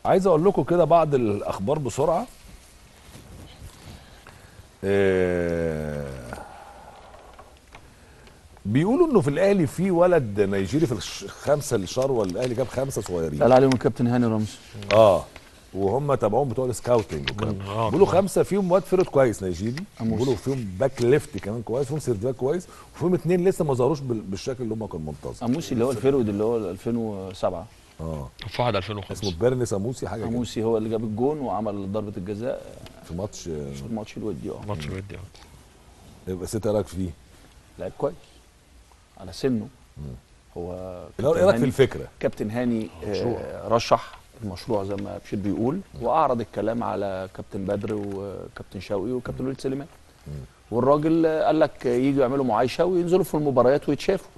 عايز اقول لكم كده بعض الاخبار بسرعه آه، بيقولوا انه في الاهلي في ولد نيجيري في الخمسه الشروه الاهلي جاب خمسه صغيرين قال عليهم الكابتن هاني رمزي اه وهم تبعهم بتوع السكاوتنج والكلام ده. آه، بيقولوا خمسه فيهم واد فرد كويس نيجيري أموس. بيقولوا فيهم باك ليفت كمان كويس فيهم سيرد باك كويس وفيهم اثنين لسه ما ظهروش بال- بالشكل اللي هم كانوا منتظر اموسي اللي هو الفيرود اللي هو 2007 اه في واحد 2005 اسمه بيرنس اموسي حاجه كده اموسي هو اللي جاب الجون وعمل ضربه الجزاء في ماتش آه، في الماتش الودي اه ماتش ودي اه يبقى ست إيه رايك فيه لعب كويس على سنه هو الاول ايه رايك في هاني- الفكره كابتن هاني آه، رشح المشروع زي ما بشير بيقول واعرض الكلام على كابتن بدر وكابتن شوقي وكابتن وليد سليمان والراجل آه، قال لك يجوا يعملوا معايشه وينزلوا في المباريات ويتشافوا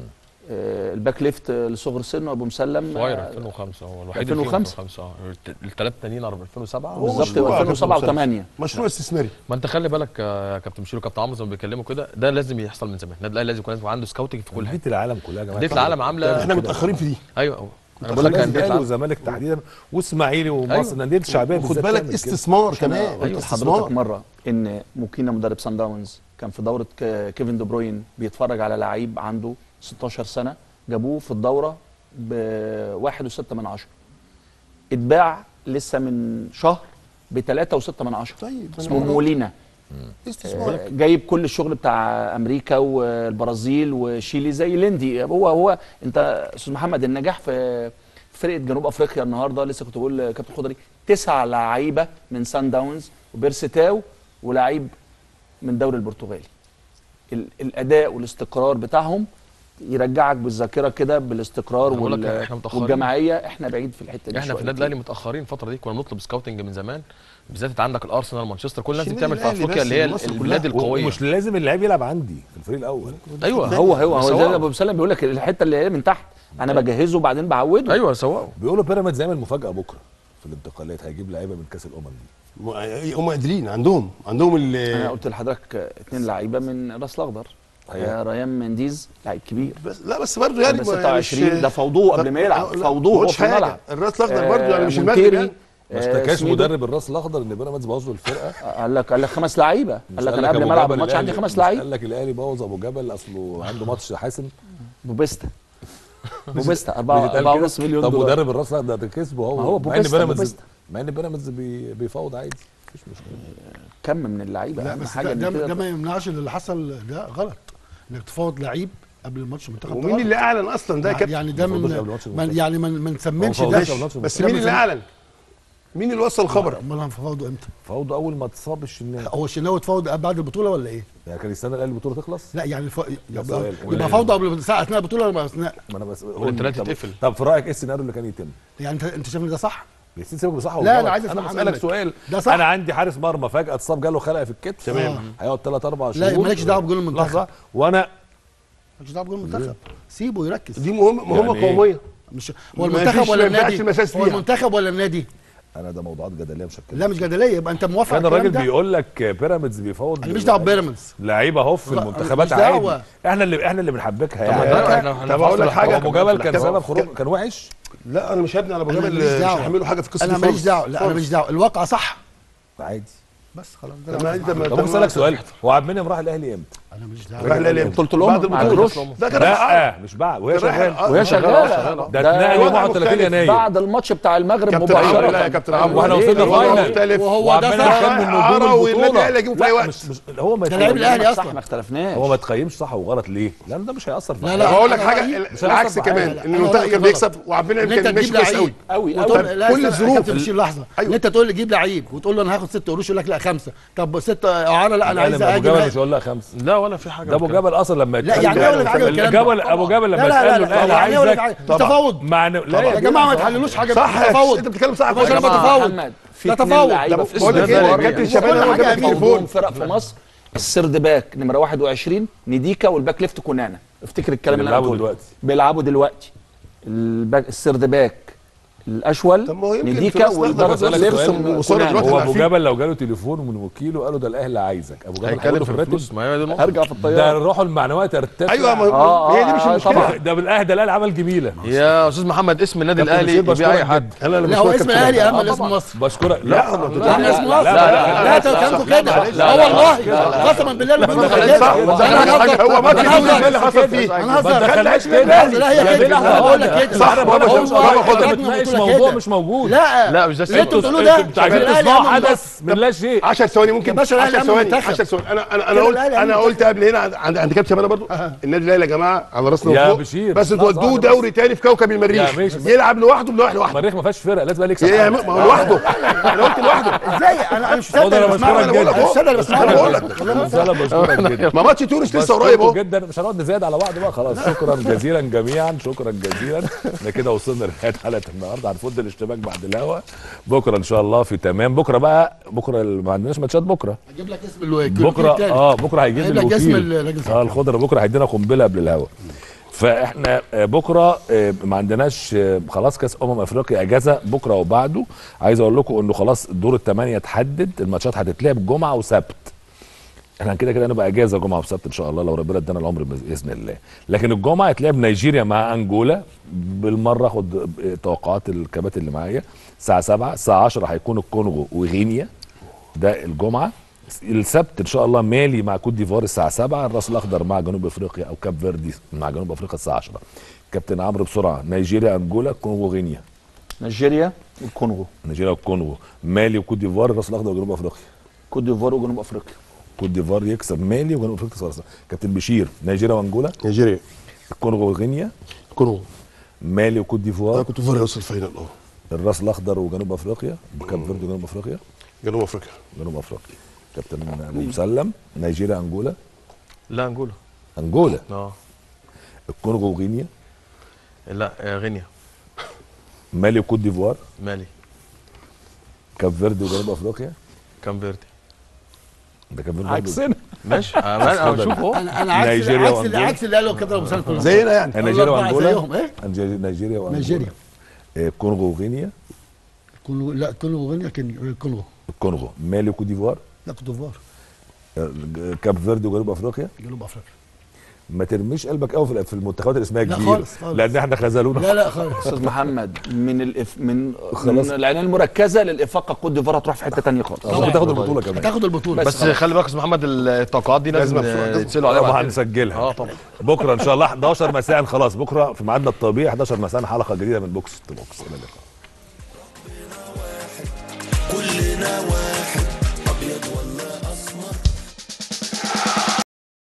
آه، الباك ليفت لصغر سنه ابو مسلم صغير آه، 2005 هو الوحيد اللي فيهم 2005. 2005 اه الثلاثه التانيين 2007 هو بالظبط مشروع 2007 كابتن و8 مشروع استثماري ما انت خلي بالك يا كابتن مشير وكابتن عمرو زي ما بيتكلموا كده ده لازم يحصل من زمان النادي الاهلي لازم يكون عنده سكاوتنج في كل حاجه انديه العالم كلها يا جماعه انديه العالم عامله احنا متاخرين في دي ايوه انا بقول لك انديه انديه الاهلي العالم والزمالك تحديدا واسماعيلي ومصر أيوة. الانديه الشعبيه خد بالذات بالك تعمل كده. استثمار عشان كمان قلت لحضرتك استثمار مره ان موكينا مدرب سان داونز كان في دوره ك- كيفن دي بروين بيتفرج على لعيب عنده 16 سنه جابوه في الدوره ب 1.6 من عشرة اتباع لسه من شهر ب 3.6 من عشرة طيب اسمه مولينا استثمار آه، جايب كل الشغل بتاع امريكا والبرازيل وشيلي زي ليندي هو هو انت استاذ محمد النجاح في فرقه جنوب افريقيا النهارده لسه كنت بقول لكابتن خضري تسع لعيبه من سان داونز وبيرستاو ولعيب من الدوري البرتغالي ال- الاداء والاستقرار بتاعهم يرجعك بالذاكره كده بالاستقرار أنا بقول لك وال- إحنا متأخرين. والجماعيه احنا بعيد في الحته دي احنا شوية في النادي كتير. الاهلي متاخرين الفتره دي كنا بنطلب سكاوتنج من زمان بالذات انت عندك الارسنال مانشستر كل الناس دي مش بتعمل في النادي افريقيا الأهلي اللي هي بس، مصر البلاد كلها. القويه ومش لازم اللعيب يلعب عندي في الفريق الاول ايوه هو هو هو زي سواء. ابو مسلم بيقول لك الحته اللي هي من تحت انا بجهزه وبعدين بعوده ايوه سواء بيقولوا بيراميدز هيعمل مفاجاه بكره في الانتقالات هيجيب لعيبه من كاس الامم دي م- هم قادرين عندهم عندهم انا ال قلت لحضرتك اثنين لعيبه من راس الاخضر أيوة. آه، ريان منديز لعيب كبير بس لا بس برضه يعني يعني ما- 26 ده فوضوه قبل ما يلعب لا، فوضوه ما هو قلتش في حاجة. الملعب الراس الاخضر برضه يعني مش المغرب مونتيري، يعني ما آه، اشتكاش سميدو. مدرب الراس الاخضر ان بيراميدز بوظ له الفرقه آه، قال لك قال لك خمس لعيبه مش قال لك انا لك قبل أبو ما العب جبل الماتش عندي الأهلي- خمس مش لعيبه قال لك الاهلي بوظ ابو جبل اصله عنده ماتش حاسم بوبيستا بوبيستا بيتقال 4 كده. ونص مليون طب دولار مدرب الراس الاخضر ده كسبه هو ما هو مع ان بوبيستا- بيراميدز بوبيستا. مع ان بيراميدز بي- بيفاوض عادي مفيش مشكله كم من اللعيبه لا اهم بس حاجه ده, إن ده, كده ده ما يمنعش ان اللي حصل ده غلط انك تفاوض لعيب قبل الماتش المنتخب ده ومين غلط. اللي اعلن اصلا ده يا كابتن يعني ده ما فاوضوش قبل من ماتش من- المنتخب. يعني ما ما نسمنش هو ده فاوضش قبل ماتش بس ده مين من اللي زمان. اعلن مين اللي وصل الخبر امال هنفاوضه امتى؟ فاوض اول ما تصاب الشناوي هو الشناوي اتفاوض بعد البطوله ولا ايه؟ يعني كان يستنى الاهلي البطوله تخلص لا يعني الف... يبقى, سؤال. يبقى فوضى قبل ساعه اثناء البطوله ولا اثناء ما انا بس والانترنت طب- يتقفل. طب في رايك ايه السيناريو اللي كان يتم؟ يعني انت انت شايف ان ده صح؟ ياسين سيبك بصح لا، ولا لا، غلط؟ عايز انا أسمع بسالك منك. سؤال ده صح. انا عندي حارس مرمى فجاه اتصاب جاله خلع في الكتف تمام. هيقعد 3 4 شهور لا مالكش دعوه بجول المنتخب لحظه وانا مالكش دعوه بجول المنتخب سيبه يركز دي مهمه مهمه يعني إيه؟ قوميه مش هو ما المنتخب فيش- ولا ما ينفعش النادي؟ المساس هو فيها. المنتخب ولا النادي؟ انا ده موضوعات جدليه مش هتكلم لا مش جدليه يبقى انت موافق كان على الكلام الراجل ده؟ بيقول لك بيراميدز بيفاوض انا ماليش دعوه ببيراميدز لعيبه اهو في لا، المنتخبات مش دعوة. عادي احنا اللي احنا اللي بنحبكها ما يعني ده احنا احنا طب أقول لك فصل حاجة. هو ابو جبل كان طب- سبب خروج كان وحش لا انا مش هبني على ابو أنا جبل ماليش مش دعوة. هعمله حاجه في القصه انا دي ماليش خالص. دعوه لا انا خالص. ماليش دعوه الواقع صح عادي بس خلاص طب ما ده انت ما طب ممكن اسالك سؤال هو عبد المنعم راح الاهلي امتى؟ انا ماليش راح دعوه الاهلي بطولة الأمم بعد مع البطوله الجروش. ده كان راح لا مش بعد وهي كان رايح- شغاله آه، وهي آه، شغاله ده ده اتنقل يوم الوضع 31 مختلف. يناير بعد الماتش بتاع المغرب كابتن عمرو لا يا مباشره كابتن طب عمرو واحنا ليه؟ وصلنا الوضع فاينل مختلف. وهو وعبد ده المنعم صح. كان من نجوم عرا والنادي البطوله الاهلي يجيبوا في اي لا وقت مش مش هو ما ده لعيب يتقيمش- الأهلي صح أصلاً. ما اختلفناش هو ما تقيمش صح وغلط ليه؟ لان ده مش هيأثر في لا، حاجة. لا. طب اقول لك أنا حاجه رأيي- مش العكس هيحصل كمان حاجة. ان أنا المنتخب رأيي كان غلط. بيكسب وعبد ان المنعم انت كان ماشي تجيب كويس قوي لعيب قوي وتقول قوي لا كل استنى، الظروف. كابتن بشير لحظه أيوة. ان انت تقول لي جيب لعيب وتقول له انا هاخد ست قروش يقول لك لا خمسه طب ست اعاره لا انا عايز ابو اجي جبل مش هقول لها خمسه لا ولا في حاجه ده ابو جبل اصلا لما لا اتقال يعني له- ايه ولا حاجه الكلام ده؟ الجبل ابو جبل لما لا لا اتقال له لا لا الاهلي يعني ايه ولا عايزك حاجه ده تفاوض مع لا يا جماعه ما تحللوش حاجه صح ده تفاوض انت بتتكلم صح يا باشا أنا كويس. بتفاوض. محمد في ده اتنين تفاوض. لعيبه ده في بقول لك السردباك. ايه الدوري. كابتن شباب وكل هو حاجة جاب أكيد. التليفون عندهم فرق في مصر السردباك نمره 21 نديكا والباك ليفت كونانا افتكر الكلام اللي انا بيلعبوا بقوله دلوقتي. بيلعبوا دلوقتي الباك السردباك الاشول طب ما هو يمكن نديكا في راس ويقدر الأخضر أسألك يخصم سؤال. كونان. وصورة دلوقتي هو ابو عارفين. جبل لو جاله تليفون من وكيله قال له ده الاهلي عايزك ابو جبل هيتكلم هيقول في له الراتب الفلوس ما هي دي النقطه هرجع في ده الطياره الروح المعنويه ترتفع ايوه ما آه، هي دي مش آه، المشكله طبعا. ده بالاهلي ده الاهلي عمل جميله يا استاذ محمد اسم النادي كابتن الاهلي بشير يبيع بشكرك اي حد انا انا لا هو اسم الاهلي اهم آه، من اسم طبعا. مصر بشكرك لا لا ما لا تقولش اسم مصر لا، لا لا انتوا كلامكم كده اه والله قسما بالله اللي بيقولوا كده انا هزر هو ما انا هزر ايه اللي حصل فيه انا ما هزر تدخلهاش لا كده لا هي يا كده بلا انا بقول لك كده صح بابا هو شمس، بابا خد. حضرتك بتناقش بتقول موضوع كده. مش موجود لا لا مش ده اللي انتوا السبب. بتقولوه ده انتوا عايزين الأهلي تصنعوا أهم من حدث من لا شيء 10 ثواني ممكن يا باشا الأهلي 10 أهم ثواني منتخب. 10 ثواني انا انا انا كده قلت الأهلي أهم انا منتخب. قلت قبل هنا عند عند كابتن شبانه برضو النادي الاهلي يا جماعه على راسنا يا وفوق بشير. بس لا، تودوه صح، دوري تاني في كوكب المريخ يا ماشي. يلعب لوحده بلوح لوحده المريخ ما فيهاش فرق لازم يكسب يا حد. ما هو لوحده انا قلت لوحده ازاي انا انا مش هو مصدق ده اللي أنا بسمعه بشكرك انا جدا. مش مصدق اللي بسمعه أنا بقول لك. فعلا بشكرك جدا ما ماتش تونس لسه بشكركم قريب اهو جدا مش هنقعد نزايد على بعض بقى خلاص شكرا جزيلا جميعا شكرا جزيلا احنا كده وصلنا لنهايه حلقه النهارده هنفض الاشتباك بعد الهوا بكره ان شاء الله في تمام بكره بقى بكره ما عندناش ماتشات بكره هجيب لك اسم الوكيل بكره اه بكره هيجيب هيجيب لي لك اسم الوكيل الراجل اه الخضره بكره هيدينا قنبله قبل الهوا فاحنا آه، بكره آه، ما عندناش آه، خلاص كاس امم افريقيا اجازه بكره وبعده عايز اقول لكم انه خلاص دور الثمانيه اتحدد الماتشات هتتلعب جمعه وسبت احنا كده كده هنبقى اجازه جمعه وسبت ان شاء الله لو ربنا ادانا العمر باذن الله لكن الجمعه هتلعب نيجيريا مع انجولا بالمره اخد توقعات الكباتن اللي معايا الساعه 7 الساعه 10 هيكون الكونغو وغينيا ده الجمعه السبت ان شاء الله مالي مع كوت ديفوار الساعه 7 الراس الاخضر مع جنوب افريقيا او كاب فيردي مع جنوب افريقيا الساعه 10 كابتن عمرو بسرعه نيجيريا انجولا كونغو غينيا نيجيريا والكونغو نيجيريا والكونغو مالي وكوت ديفوار الراس الاخضر وجنوب افريقيا كوت ديفوار وجنوب افريقيا كوت ديفوار يكسب مالي وجنوب افريقيا صراحة. كابتن بشير نيجيريا وانجولا نيجيريا الكونغو وغينيا كونغو مالي وكوت انا ديفوار كنت فاضي اوصل الفاينل اه الراس الاخضر وجنوب افريقيا كاب فيردي وجنوب افريقيا جنوب افريقيا جنوب افريقيا كابتن ابو مسلم نيجيريا انجولا لا انجولا انجولا اه الكونغو وغينيا لا آه، غينيا مالي وكوت ديفوار مالي كاب فيردي وجنوب افريقيا كام فيردي ده كاب فيردي برضه. عكسنا ماشي آه، انا أنا بشوف اهو انا انا عكس نيجيريا عكس وأنجولا. عكس اللي قاله كده ابو سالم كله زينا يعني نيجيريا الله وانجولا زيهم، إيه؟ أنجي- نيجيريا وانجولا نيجيريا آه، الكونغو وغينيا كله لا كله غينيا كان كله الكونغو مالي وكوت ديفوار لا كوت ديفوار آه، كاب فيردي وجنوب افريقيا جنوب افريقيا ما ترميش قلبك قوي في في المنتخبات اللي اسمها لا كبير خالص، خالص. لان احنا خذلونا لا لا خالص استاذ محمد من الإف من خلاص. من العنايه المركزه للافاقه كوت ديفوار هتروح في حته ثانيه خالص ممكن تاخد البطوله كمان هتاخد البطوله بس خلي بالك يا استاذ محمد التوقعات دي لازم لازم آه، لازم. يتسالوا عليها طبعا بعد كده. هنسجلها اه طبعا بكره ان شاء الله 11 مساء خلاص بكره في ميعادنا الطبيعي 11 مساء حلقه جديده من بوكس تو بوكس الى اللقاء كلنا واحد